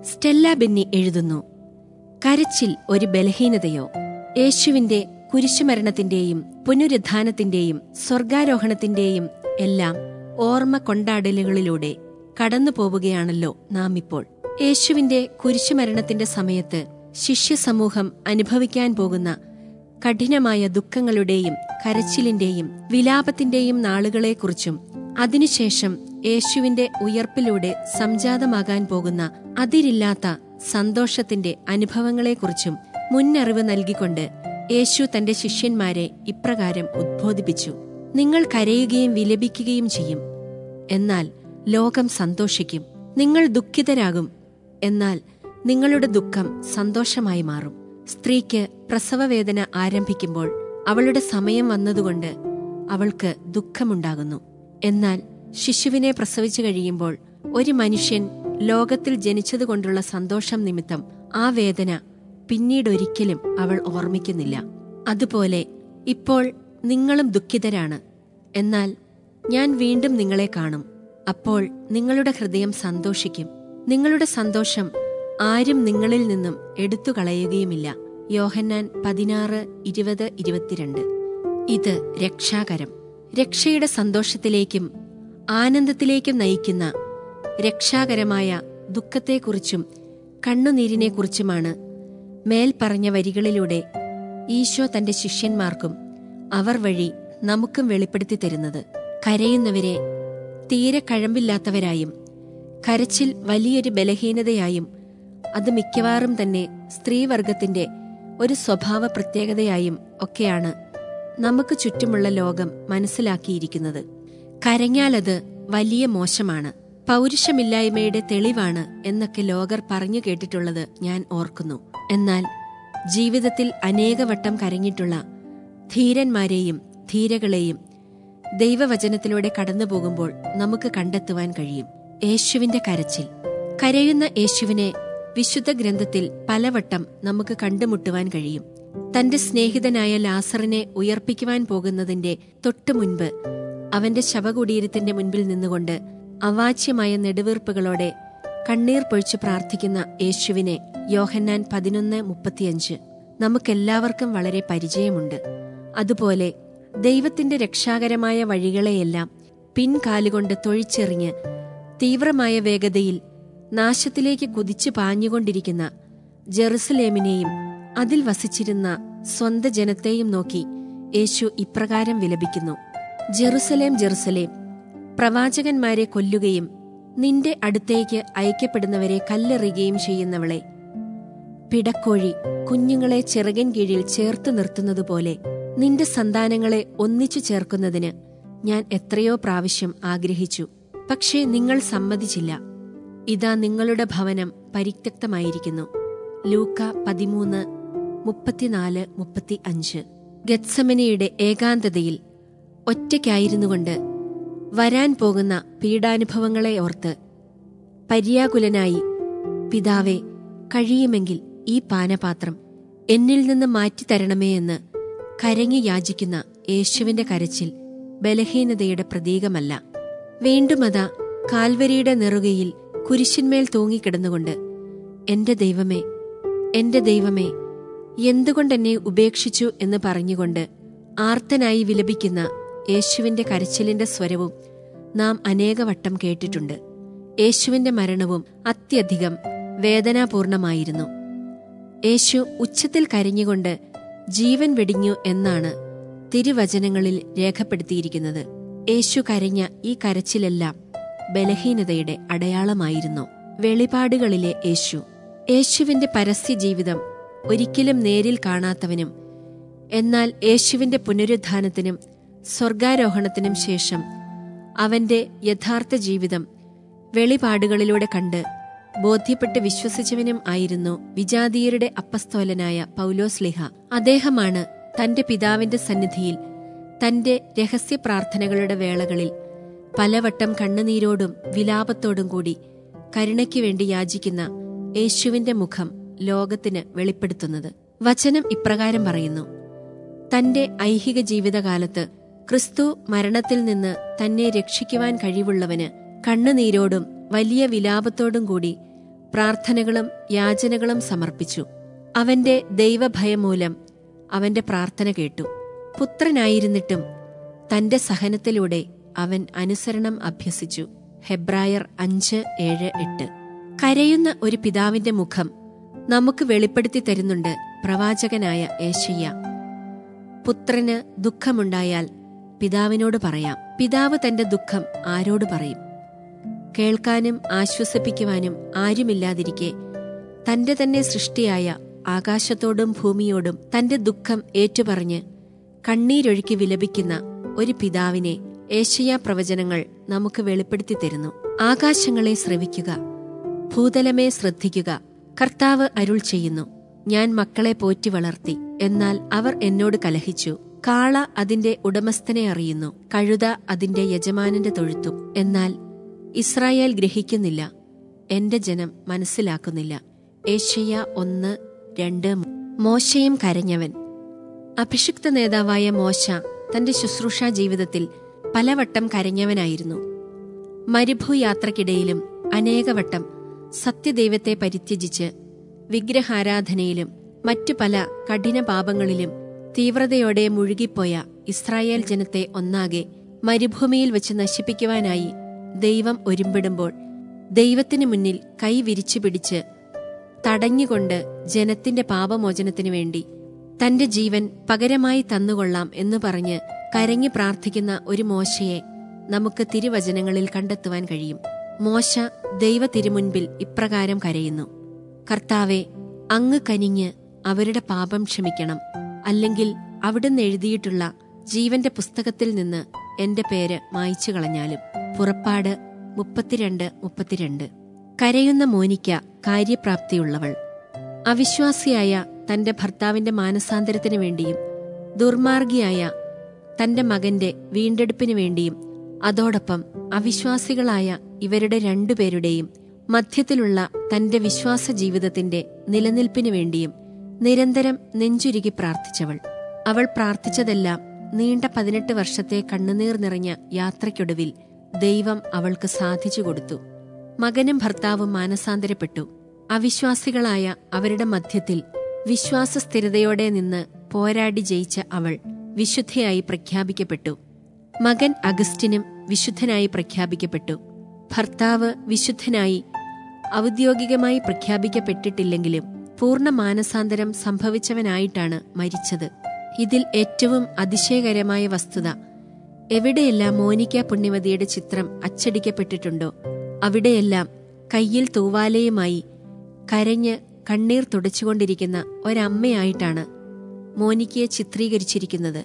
Stella Benny എഴുതുന്നു കരച്ചിൽ ഒരു ബലഹീനതയോ യേശുവിന്റെ കുരിശുമരണത്തിന്റെയും പുനരുദ്ധാനത്തിന്റെയും സ്വർഗാരോഹണത്തിന്റെയും എല്ലാം ഓർമ്മ കൊണ്ടാടലുകളിലൂടെ കടന്നു പോവുകയാണല്ലോ നാം ഇപ്പോൾ യേശുവിന്റെ കുരിശുമരണത്തിന്റെ സമയത്ത് ശിഷ്യസമൂഹം അനുഭവിക്കാൻ പോകുന്ന കഠിനമായ ദുഃഖങ്ങളുടെയും കരച്ചിലിന്റെയും വിലാപത്തിന്റെയും നാളുകളെക്കുറിച്ചും അതിനുശേഷം യേശുവിന്റെ ഉയർപ്പിലൂടെ സംജാതമാകാൻ പോകുന്ന അതിരില്ലാത്ത സന്തോഷത്തിന്റെ അനുഭവങ്ങളെക്കുറിച്ചും മുന്നറിവ് നൽകിക്കൊണ്ട് യേശു തന്റെ ശിഷ്യന്മാരെ ഇപ്രകാരം ഉദ്ബോധിപ്പിച്ചു നിങ്ങൾ കരയുകയും വിലപിക്കുകയും ചെയ്യും എന്നാൽ ലോകം സന്തോഷിക്കും നിങ്ങൾ ദുഃഖിതരാകും എന്നാൽ നിങ്ങളുടെ ദുഃഖം സന്തോഷമായി മാറും സ്ത്രീക്ക് പ്രസവവേദന ആരംഭിക്കുമ്പോൾ അവളുടെ സമയം വന്നതുകൊണ്ട് അവൾക്ക് ദുഃഖമുണ്ടാകുന്നു എന്നാൽ ശിശുവിനെ പ്രസവിച്ചു കഴിയുമ്പോൾ ഒരു മനുഷ്യൻ ലോകത്തിൽ ജനിച്ചതുകൊണ്ടുള്ള സന്തോഷം നിമിത്തം ആ വേദന പിന്നീടൊരിക്കലും അവൾ ഓർമ്മിക്കുന്നില്ല അതുപോലെ ഇപ്പോൾ നിങ്ങളും ദുഃഖിതരാണ് എന്നാൽ ഞാൻ വീണ്ടും നിങ്ങളെ കാണും അപ്പോൾ നിങ്ങളുടെ ഹൃദയം സന്തോഷിക്കും നിങ്ങളുടെ സന്തോഷം ആരും നിങ്ങളിൽ നിന്നും എടുത്തു കളയുകയുമില്ല യോഹന്നാൻ പതിനാറ് ഇരുപത് ഇരുപത്തിരണ്ട് ഇത് രക്ഷാകരം രക്ഷയുടെ സന്തോഷത്തിലേക്കും ആനന്ദത്തിലേക്കും നയിക്കുന്ന രക്ഷാകരമായ ദുഃഖത്തെക്കുറിച്ചും കണ്ണുനീരിനെക്കുറിച്ചുമാണ് മേൽപ്പറഞ്ഞ വരികളിലൂടെ ഈശോ തന്റെ ശിഷ്യന്മാർക്കും അവർ വഴി നമുക്കും വെളിപ്പെടുത്തി തരുന്നത് കരയുന്നവരെ തീരെ കഴമ്പില്ലാത്തവരായും കരച്ചിൽ വലിയൊരു ബലഹീനതയായും അത് മിക്കവാറും തന്നെ സ്ത്രീവർഗത്തിന്റെ ഒരു സ്വഭാവ പ്രത്യേകതയായും ഒക്കെയാണ് നമുക്ക് ചുറ്റുമുള്ള ലോകം മനസ്സിലാക്കിയിരിക്കുന്നത് കരഞ്ഞാലത് വലിയ മോശമാണ് പൗരുഷമില്ലായ്മയുടെ തെളിവാണ് എന്നൊക്കെ ലോകർ പറഞ്ഞു കേട്ടിട്ടുള്ളത് ഞാൻ ഓർക്കുന്നു എന്നാൽ ജീവിതത്തിൽ അനേകവട്ടം കരഞ്ഞിട്ടുള്ള ധീരന്മാരെയും ധീരകളെയും ദൈവവചനത്തിലൂടെ കടന്നുപോകുമ്പോൾ നമുക്ക് കണ്ടെത്തുവാൻ കഴിയും യേശുവിന്റെ കരച്ചിൽ കരയുന്ന യേശുവിനെ വിശുദ്ധ ഗ്രന്ഥത്തിൽ പലവട്ടം നമുക്ക് കണ്ടുമുട്ടുവാൻ കഴിയും തന്റെ സ്നേഹിതനായ ലാസറിനെ ഉയർപ്പിക്കുവാൻ പോകുന്നതിന്റെ തൊട്ടുമുൻപ് അവന്റെ ശവകുടീരത്തിന്റെ മുൻപിൽ നിന്നുകൊണ്ട് അവാച്യമായ നെടുവീർപ്പുകളോടെ കണ്ണീർ പൊഴിച്ചു പ്രാർത്ഥിക്കുന്ന യേശുവിനെ യോഹന്നാൻ പതിനൊന്ന് മുപ്പത്തിയഞ്ച് നമുക്കെല്ലാവർക്കും വളരെ പരിചയമുണ്ട് അതുപോലെ ദൈവത്തിന്റെ രക്ഷാകരമായ വഴികളെയെല്ലാം പിൻകാലുകൊണ്ട് തൊഴിച്ചെറിഞ്ഞ് തീവ്രമായ വേഗതയിൽ നാശത്തിലേക്ക് കുതിച്ചു പാഞ്ഞുകൊണ്ടിരിക്കുന്ന ജെറുസലേമിനെയും അതിൽ വസിച്ചിരുന്ന സ്വന്ത ജനത്തെയും നോക്കി യേശു ഇപ്രകാരം വിലപിക്കുന്നു ജെറുസലേം ജെറുസലേം പ്രവാചകന്മാരെ കൊല്ലുകയും നിന്റെ അടുത്തേക്ക് അയക്കപ്പെടുന്നവരെ കല്ലെറിയുകയും ചെയ്യുന്നവളെ പിടക്കോഴി കുഞ്ഞുങ്ങളെ ചിറകൻ കീഴിൽ ചേർത്തു നിർത്തുന്നതുപോലെ നിന്റെ സന്താനങ്ങളെ ഒന്നിച്ചു ചേർക്കുന്നതിന് ഞാൻ എത്രയോ പ്രാവശ്യം ആഗ്രഹിച്ചു പക്ഷേ നിങ്ങൾ സമ്മതിച്ചില്ല ഇതാ നിങ്ങളുടെ ഭവനം പരിത്യക്തമായിരിക്കുന്നു ലൂക്ക പതിമൂന്ന് മുപ്പത്തിനാല് മുപ്പത്തി അഞ്ച് ഗത്സമനയുടെ ഏകാന്തതയിൽ ഒറ്റയ്ക്കായിരുന്നുകൊണ്ട് വരാൻ പോകുന്ന പീഡാനുഭവങ്ങളെ ഓർത്ത് പര്യാകുലനായി പിതാവെ കഴിയുമെങ്കിൽ ഈ പാനപാത്രം എന്നിൽ നിന്ന് മാറ്റിത്തരണമേ എന്ന് കരഞ്ഞു യാചിക്കുന്ന യേശുവിന്റെ കരച്ചിൽ ബലഹീനതയുടെ പ്രതീകമല്ല വീണ്ടുമതാ കാൽവരിയുടെ നെറുകയിൽ കുരിശിന്മേൽ തൂങ്ങിക്കിടന്നുകൊണ്ട് എന്റെ ദൈവമേ എന്റെ ദൈവമേ എന്തുകൊണ്ടെന്നെ ഉപേക്ഷിച്ചു എന്ന് പറഞ്ഞുകൊണ്ട് ആർത്തനായി വിലപിക്കുന്ന യേശുവിന്റെ കരച്ചിലിന്റെ സ്വരവും നാം അനേകവട്ടം കേട്ടിട്ടുണ്ട് യേശുവിന്റെ മരണവും അത്യധികം വേദനാപൂർണമായിരുന്നു യേശു ഉച്ചത്തിൽ കരഞ്ഞുകൊണ്ട് ജീവൻ വെടിഞ്ഞു എന്നാണ് തിരുവചനങ്ങളിൽ രേഖപ്പെടുത്തിയിരിക്കുന്നത് യേശു കരഞ്ഞ ഈ കരച്ചിലെല്ലാം ബലഹീനതയുടെ അടയാളമായിരുന്നു വെളിപാടുകളിലെ യേശു യേശുവിന്റെ പരസ്യ ജീവിതം ഒരിക്കലും നേരിൽ കാണാത്തവനും എന്നാൽ യേശുവിന്റെ പുനരുദ്ധാനത്തിനും സ്വർഗാരോഹണത്തിനും ശേഷം അവന്റെ യഥാർത്ഥ ജീവിതം വെളിപാടുകളിലൂടെ കണ്ട് ബോധ്യപ്പെട്ട് വിശ്വസിച്ചവനും ആയിരുന്നു വിജാതീയരുടെ അപ്പസ്തോലനായ പൗലോസ്ലിഹ അദ്ദേഹമാണ് തന്റെ പിതാവിന്റെ സന്നിധിയിൽ തന്റെ രഹസ്യ പ്രാർത്ഥനകളുടെ വേളകളിൽ പലവട്ടം കണ്ണുനീരോടും വിലാപത്തോടും കൂടി കരുണയ്ക്കു വേണ്ടി യാചിക്കുന്ന യേശുവിന്റെ മുഖം ലോകത്തിന് വെളിപ്പെടുത്തുന്നത് വചനം ഇപ്രകാരം പറയുന്നു തന്റെ ഐഹിക ജീവിതകാലത്ത് ക്രിസ്തു മരണത്തിൽ നിന്ന് തന്നെ രക്ഷിക്കുവാൻ കഴിവുള്ളവന് കണ്ണുനീരോടും വലിയ വിലാപത്തോടും കൂടി പ്രാർത്ഥനകളും യാചനകളും സമർപ്പിച്ചു അവന്റെ ദൈവഭയം മൂലം അവന്റെ പ്രാർത്ഥന കേട്ടു പുത്രനായിരുന്നിട്ടും തന്റെ സഹനത്തിലൂടെ അവൻ അനുസരണം അഭ്യസിച്ചു ഹെബ്രായർ അഞ്ച് ഏഴ് എട്ട് കരയുന്ന ഒരു പിതാവിന്റെ മുഖം നമുക്ക് വെളിപ്പെടുത്തി തരുന്നുണ്ട് പ്രവാചകനായ ഏശയ്യ പുത്രന് ദുഃഖമുണ്ടായാൽ പിതാവിനോട് പറയാം പിതാവ് തന്റെ ദുഃഖം ആരോട് പറയും കേൾക്കാനും ആശ്വസിപ്പിക്കുവാനും ആരുമില്ലാതിരിക്കെ തന്റെ തന്നെ സൃഷ്ടിയായ ആകാശത്തോടും ഭൂമിയോടും തന്റെ ദുഃഖം ഏറ്റുപറഞ്ഞ് കണ്ണീരൊഴുക്കി വിലപിക്കുന്ന ഒരു പിതാവിനെ ഏഷ്യ പ്രവചനങ്ങൾ നമുക്ക് വെളിപ്പെടുത്തി തരുന്നു ആകാശങ്ങളെ ശ്രവിക്കുക ഭൂതലമേ ശ്രദ്ധിക്കുക കർത്താവ് അരുൾ ചെയ്യുന്നു ഞാൻ മക്കളെ പോറ്റി വളർത്തി എന്നാൽ അവർ എന്നോട് കലഹിച്ചു കാള അതിന്റെ ഉടമസ്ഥനെ അറിയുന്നു കഴുത അതിന്റെ യജമാനന്റെ തൊഴുത്തും എന്നാൽ ഇസ്രായേൽ ഗ്രഹിക്കുന്നില്ല എന്റെ ജനം മനസ്സിലാക്കുന്നില്ല ഏഷ്യ ഒന്ന് രണ്ട് മോശയും കരഞ്ഞവൻ അഭിഷിക്ത നേതാവായ മോശ തന്റെ ശുശ്രൂഷാ ജീവിതത്തിൽ പലവട്ടം കരഞ്ഞവനായിരുന്നു മരുഭൂയാത്രക്കിടയിലും അനേകവട്ടം സത്യദൈവത്തെ പരിത്യജിച്ച് വിഗ്രഹാരാധനയിലും മറ്റു പല കഠിന പാപങ്ങളിലും തീവ്രതയോടെ മുഴുകിപ്പോയ ഇസ്രായേൽ ജനത്തെ ഒന്നാകെ മരുഭൂമിയിൽ വെച്ച് നശിപ്പിക്കുവാനായി ദൈവം ഒരുമ്പിടുമ്പോൾ ദൈവത്തിനു മുന്നിൽ കൈ വിരിച്ചു പിടിച്ച് തടഞ്ഞുകൊണ്ട് ജനത്തിന്റെ പാപമോചനത്തിനു വേണ്ടി തന്റെ ജീവൻ പകരമായി തന്നുകൊള്ളാം എന്ന് പറഞ്ഞ് കരഞ്ഞു പ്രാർത്ഥിക്കുന്ന ഒരു മോശയെ നമുക്ക് തിരുവചനങ്ങളിൽ കണ്ടെത്തുവാൻ കഴിയും മോശ ദൈവ തിരുമുൻപിൽ ഇപ്രകാരം കരയുന്നു കർത്താവെ അങ്ങ് കനിഞ്ഞ് അവരുടെ പാപം ക്ഷമിക്കണം അല്ലെങ്കിൽ അവിടുന്ന് എഴുതിയിട്ടുള്ള ജീവന്റെ പുസ്തകത്തിൽ നിന്ന് എന്റെ പേര് മായ്ച്ചു കളഞ്ഞാലും പുറപ്പാട് മുപ്പത്തിരണ്ട് മുപ്പത്തിരണ്ട് കരയുന്ന മോനിക്ക കാര്യപ്രാപ്തിയുള്ളവൾ അവിശ്വാസിയായ തന്റെ ഭർത്താവിന്റെ മാനസാന്തരത്തിനു വേണ്ടിയും ദുർമാർഗിയായ തന്റെ മകന്റെ വീണ്ടെടുപ്പിനു വേണ്ടിയും അതോടൊപ്പം അവിശ്വാസികളായ ഇവരുടെ രണ്ടുപേരുടെയും മധ്യത്തിലുള്ള തന്റെ വിശ്വാസ ജീവിതത്തിന്റെ നിലനിൽപ്പിനു വേണ്ടിയും നിരന്തരം നെഞ്ചുരുകി പ്രാർത്ഥിച്ചവൾ അവൾ പ്രാർത്ഥിച്ചതെല്ലാം നീണ്ട പതിനെട്ട് വർഷത്തെ കണ്ണുനീർ നിറഞ്ഞ യാത്രയ്ക്കൊടുവിൽ ദൈവം അവൾക്ക് സാധിച്ചു കൊടുത്തു മകനും ഭർത്താവും മാനസാന്തരപ്പെട്ടു അവിശ്വാസികളായ അവരുടെ മധ്യത്തിൽ വിശ്വാസസ്ഥിരതയോടെ നിന്ന് പോരാടി ജയിച്ച അവൾ വിശുദ്ധയായി പ്രഖ്യാപിക്കപ്പെട്ടു മകൻ അഗസ്റ്റിനും വിശുദ്ധനായി പ്രഖ്യാപിക്കപ്പെട്ടു ഭർത്താവ് വിശുദ്ധനായി ഔദ്യോഗികമായി പ്രഖ്യാപിക്കപ്പെട്ടിട്ടില്ലെങ്കിലും പൂർണ്ണ മാനസാന്തരം സംഭവിച്ചവനായിട്ടാണ് മരിച്ചത് ഇതിൽ ഏറ്റവും അതിശയകരമായ വസ്തുത എവിടെയെല്ലാം മോനിക്ക പുണ്യവതിയുടെ ചിത്രം അച്ചടിക്കപ്പെട്ടിട്ടുണ്ടോ അവിടെയെല്ലാം കയ്യിൽ തൂവാലയുമായി കരഞ്ഞ് കണ്ണീർ തുടച്ചുകൊണ്ടിരിക്കുന്ന ഒരമ്മയായിട്ടാണ് മോനിക്കയെ ചിത്രീകരിച്ചിരിക്കുന്നത്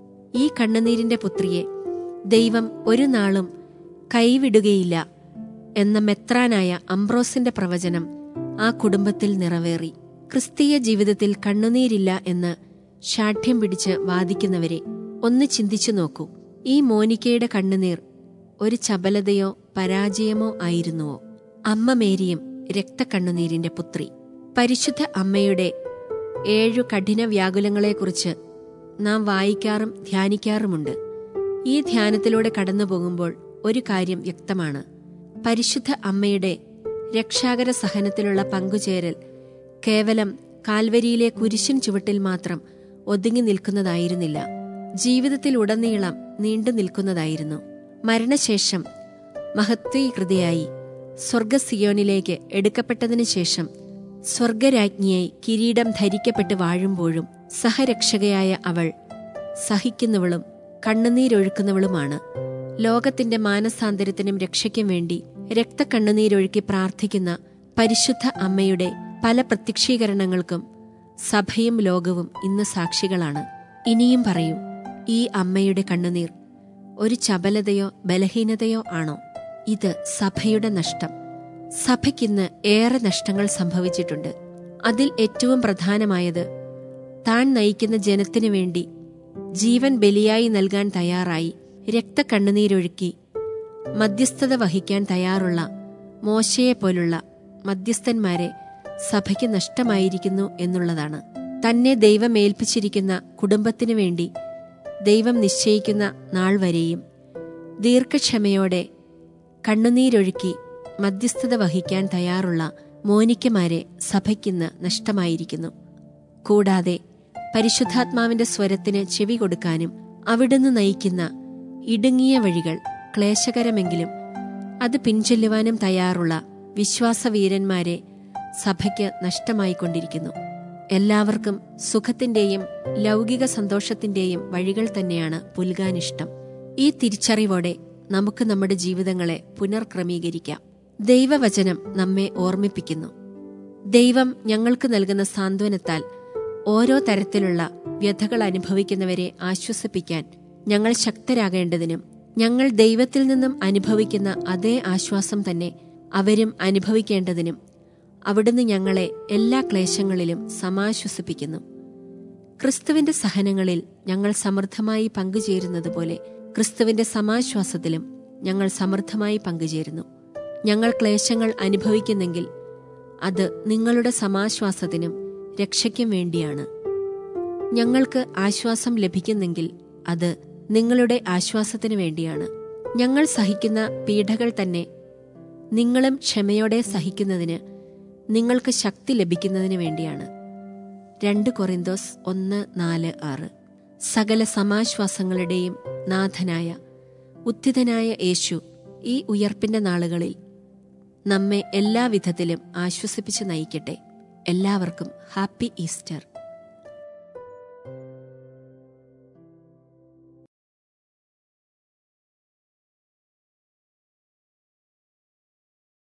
ഈ കണ്ണുനീരിന്റെ പുത്രിയെ ദൈവം ഒരു നാളും കൈവിടുകയില്ല എന്ന മെത്രാനായ അംബ്രോസിന്റെ പ്രവചനം ആ കുടുംബത്തിൽ നിറവേറി ക്രിസ്തീയ ജീവിതത്തിൽ കണ്ണുനീരില്ല എന്ന് ശാഠ്യം പിടിച്ച് വാദിക്കുന്നവരെ ഒന്ന് ചിന്തിച്ചു നോക്കൂ ഈ മോനിക്കയുടെ കണ്ണുനീർ ഒരു ചപലതയോ പരാജയമോ ആയിരുന്നുവോ അമ്മ മേരിയും രക്തക്കണ്ണുനീരിന്റെ പുത്രി പരിശുദ്ധ അമ്മയുടെ ഏഴു കഠിന വ്യാകുലങ്ങളെക്കുറിച്ച് നാം വായിക്കാറും ധ്യാനിക്കാറുമുണ്ട് ഈ ധ്യാനത്തിലൂടെ കടന്നു പോകുമ്പോൾ ഒരു കാര്യം വ്യക്തമാണ് പരിശുദ്ധ അമ്മയുടെ രക്ഷാകര സഹനത്തിലുള്ള പങ്കുചേരൽ കേവലം കാൽവരിയിലെ കുരിശിൻ ചുവട്ടിൽ മാത്രം ഒതുങ്ങി നിൽക്കുന്നതായിരുന്നില്ല ജീവിതത്തിലുടനീളം നീണ്ടു നിൽക്കുന്നതായിരുന്നു മരണശേഷം മഹത്വീകൃതയായി സ്വർഗസിയോനിലേക്ക് എടുക്കപ്പെട്ടതിനു ശേഷം സ്വർഗരാജ്ഞിയായി കിരീടം ധരിക്കപ്പെട്ട് വാഴുമ്പോഴും സഹരക്ഷകയായ അവൾ സഹിക്കുന്നവളും കണ്ണുനീരൊഴുക്കുന്നവളുമാണ് ലോകത്തിന്റെ മാനസാന്തരത്തിനും രക്ഷയ്ക്കും വേണ്ടി രക്തക്കണ്ണുനീരൊഴുക്കി പ്രാർത്ഥിക്കുന്ന പരിശുദ്ധ അമ്മയുടെ പല പ്രത്യക്ഷീകരണങ്ങൾക്കും സഭയും ലോകവും ഇന്ന് സാക്ഷികളാണ് ഇനിയും പറയൂ ഈ അമ്മയുടെ കണ്ണുനീർ ഒരു ചപലതയോ ബലഹീനതയോ ആണോ ഇത് സഭയുടെ നഷ്ടം സഭയ്ക്കിന്ന് ഏറെ നഷ്ടങ്ങൾ സംഭവിച്ചിട്ടുണ്ട് അതിൽ ഏറ്റവും പ്രധാനമായത് താൻ നയിക്കുന്ന ജനത്തിനു വേണ്ടി ജീവൻ ബലിയായി നൽകാൻ തയ്യാറായി രക്തക്കണ്ണുനീരൊഴുക്കി മധ്യസ്ഥത വഹിക്കാൻ തയ്യാറുള്ള മോശയെപ്പോലുള്ള മധ്യസ്ഥന്മാരെ സഭയ്ക്ക് നഷ്ടമായിരിക്കുന്നു എന്നുള്ളതാണ് തന്നെ ദൈവം ഏൽപ്പിച്ചിരിക്കുന്ന കുടുംബത്തിനു വേണ്ടി ദൈവം നിശ്ചയിക്കുന്ന നാൾ വരെയും ദീർഘക്ഷമയോടെ കണ്ണുനീരൊഴുക്കി മധ്യസ്ഥത വഹിക്കാൻ തയ്യാറുള്ള മോനിക്കമാരെ സഭയ്ക്കിന്ന് നഷ്ടമായിരിക്കുന്നു കൂടാതെ പരിശുദ്ധാത്മാവിന്റെ സ്വരത്തിന് ചെവി കൊടുക്കാനും അവിടുന്ന് നയിക്കുന്ന ഇടുങ്ങിയ വഴികൾ ക്ലേശകരമെങ്കിലും അത് പിൻചൊല്ലുവാനും തയ്യാറുള്ള വിശ്വാസവീരന്മാരെ സഭയ്ക്ക് നഷ്ടമായിക്കൊണ്ടിരിക്കുന്നു എല്ലാവർക്കും സുഖത്തിന്റെയും ലൗകിക സന്തോഷത്തിന്റെയും വഴികൾ തന്നെയാണ് പുൽകാനിഷ്ടം ഈ തിരിച്ചറിവോടെ നമുക്ക് നമ്മുടെ ജീവിതങ്ങളെ പുനർക്രമീകരിക്കാം ദൈവവചനം നമ്മെ ഓർമ്മിപ്പിക്കുന്നു ദൈവം ഞങ്ങൾക്ക് നൽകുന്ന സാന്ത്വനത്താൽ ഓരോ തരത്തിലുള്ള വ്യഥകൾ അനുഭവിക്കുന്നവരെ ആശ്വസിപ്പിക്കാൻ ഞങ്ങൾ ശക്തരാകേണ്ടതിനും ഞങ്ങൾ ദൈവത്തിൽ നിന്നും അനുഭവിക്കുന്ന അതേ ആശ്വാസം തന്നെ അവരും അനുഭവിക്കേണ്ടതിനും അവിടുന്ന് ഞങ്ങളെ എല്ലാ ക്ലേശങ്ങളിലും സമാശ്വസിപ്പിക്കുന്നു ക്രിസ്തുവിന്റെ സഹനങ്ങളിൽ ഞങ്ങൾ സമൃദ്ധമായി പങ്കുചേരുന്നതുപോലെ ക്രിസ്തുവിന്റെ സമാശ്വാസത്തിലും ഞങ്ങൾ സമൃദ്ധമായി പങ്കുചേരുന്നു ഞങ്ങൾ ക്ലേശങ്ങൾ അനുഭവിക്കുന്നെങ്കിൽ അത് നിങ്ങളുടെ സമാശ്വാസത്തിനും രക്ഷയ്ക്കും വേണ്ടിയാണ് ഞങ്ങൾക്ക് ആശ്വാസം ലഭിക്കുന്നെങ്കിൽ അത് നിങ്ങളുടെ ആശ്വാസത്തിനു വേണ്ടിയാണ് ഞങ്ങൾ സഹിക്കുന്ന പീഡകൾ തന്നെ നിങ്ങളും ക്ഷമയോടെ സഹിക്കുന്നതിന് നിങ്ങൾക്ക് ശക്തി ലഭിക്കുന്നതിന് വേണ്ടിയാണ് രണ്ട് കൊറിന്തോസ് ഒന്ന് നാല് ആറ് സകല സമാശ്വാസങ്ങളുടെയും നാഥനായ ഉത്ഥിതനായ യേശു ഈ ഉയർപ്പിന്റെ നാളുകളിൽ നമ്മെ എല്ലാവിധത്തിലും ആശ്വസിപ്പിച്ച് നയിക്കട്ടെ എല്ലാവർക്കും ഹാപ്പി ഈസ്റ്റർ